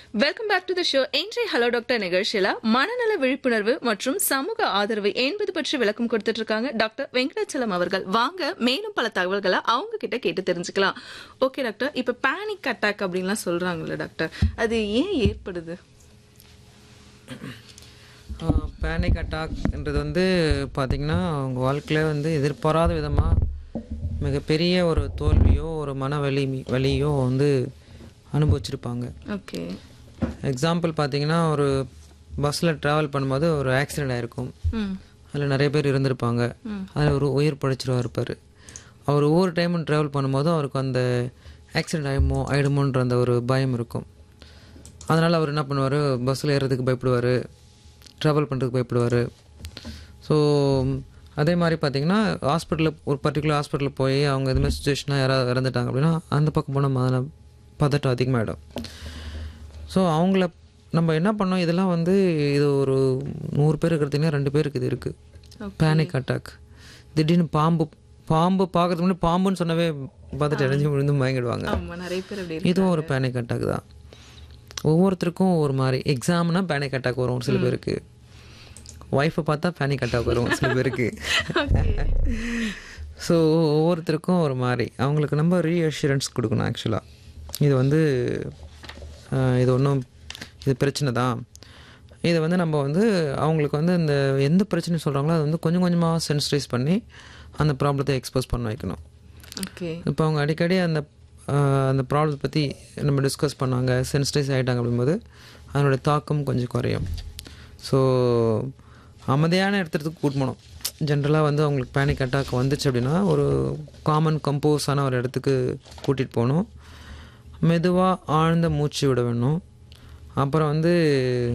welcome back to the show இன்றைய hello doctor நிகழ்ச்சியில மனநல விழிப்புணர்வு மற்றும் சமூக ஆதரவு என்பது பற்றி விளக்கம் கொடுத்துட்டு இருக்காங்க டாக்டர் வெங்கடாச்சலம் அவர்கள் வாங்க மேலும் பல தகவல்களை அவங்க கிட்ட கேட்டு தெரிஞ்சுக்கலாம் ஓகே டாக்டர் இப்ப பேனிக் அட்டாக் அப்படின்லாம் சொல்றாங்கல்ல டாக்டர் அது ஏன் ஏற்படுது பேனிக் அட்டாக்ன்றது வந்து பார்த்திங்கன்னா அவங்க வாழ்க்கையில் வந்து எதிர்பாராத விதமாக மிகப்பெரிய ஒரு தோல்வியோ ஒரு மன வலி வலியோ வந்து அனுபவிச்சிருப்பாங்க ஓகே எக்ஸாம்பிள் பார்த்தீங்கன்னா ஒரு பஸ்ஸில் ட்ராவல் பண்ணும்போது ஒரு ஆக்சிடெண்ட் ஆயிருக்கும் ம் அதில் நிறைய பேர் இருந்திருப்பாங்க அதில் ஒரு உயிர் படைச்சிருவா இருப்பார் அவர் ஒவ்வொரு டைமும் ட்ராவல் பண்ணும்போதும் அவருக்கு அந்த ஆக்சிடெண்ட் ஆயிடுமோ ஆயிடுமோன்ற அந்த ஒரு பயம் இருக்கும் அதனால் அவர் என்ன பண்ணுவார் பஸ்ஸில் ஏறுறதுக்கு பயப்படுவார் ட்ராவல் பண்ணுறதுக்கு பயப்படுவார் ஸோ அதே மாதிரி பார்த்தீங்கன்னா ஹாஸ்பிட்டலில் ஒரு பர்டிகுலர் ஹாஸ்பிட்டலில் போய் அவங்க இது மாதிரி சுச்சுவேஷனாக யாராவது இறந்துட்டாங்க அப்படின்னா அந்த பக்கம் போனால் மன பதட்டம் அதிகமாகிடும் ஸோ அவங்கள நம்ம என்ன பண்ணோம் இதெல்லாம் வந்து இது ஒரு நூறு பேர் இருக்கிறதுனா ரெண்டு பேருக்கு இது இருக்குது பேனிக் அட்டாக் திடீர்னு பாம்பு பாம்பு பார்க்கறதுக்கு முன்னாடி பாம்புன்னு சொன்னவே பார்த்துட்டு இடைஞ்சு விழுந்து மயங்கிடுவாங்க ஆமா நிறைய பேர் அப்படி இருக்கு இதுவும் ஒரு பேனிக் அட்டாக் தான் ஒவ்வொருத்தருக்கும் ஒரு மாதிரி எக்ஸாம்னா பேனிக் அட்டாக் வரும் சில பேருக்கு ஒய்ஃபை பார்த்தா பேனிக் அட்டாக் வரும் சில பேருக்கு ஸோ ஒவ்வொருத்தருக்கும் ஒரு மாதிரி அவங்களுக்கு நம்ம ரீஅஷூரன்ஸ் கொடுக்கணும் ஆக்சுவலாக இது வந்து ஆஹ், இது ஒன்றும் இது பிரச்சனை தான் இதை வந்து நம்ம வந்து அவங்களுக்கு வந்து இந்த எந்த பிரச்சனையும் சொல்கிறாங்களோ அதை வந்து கொஞ்சம் கொஞ்சமாக சென்சிடைஸ் பண்ணி அந்த ப்ராப்ளத்தை எக்ஸ்போஸ் பண்ண வைக்கணும் ஓகே இப்போ அவங்க அடிக்கடி அந்த ஆஹ், அந்த ப்ராப்ளத்தை பற்றி நம்ம டிஸ்கஸ் பண்ணாங்க சென்சிடைஸ் ஆகிட்டாங்க அப்படிங்கும்போது அதனுடைய தாக்கம் கொஞ்சம் குறையும் ஸோ அமைதியான இடத்துக்கு கூட்டு போகணும் ஜென்ரலாக வந்து அவங்களுக்கு பேனிக் அட்டாக் வந்துச்சு அப்படின்னா ஒரு காமன் கம்போஸான ஒரு இடத்துக்கு கூட்டிகிட்டு போகணும் மெதுவாக ஆழ்ந்த மூச்சு விட வேணும் அப்புறம் வந்து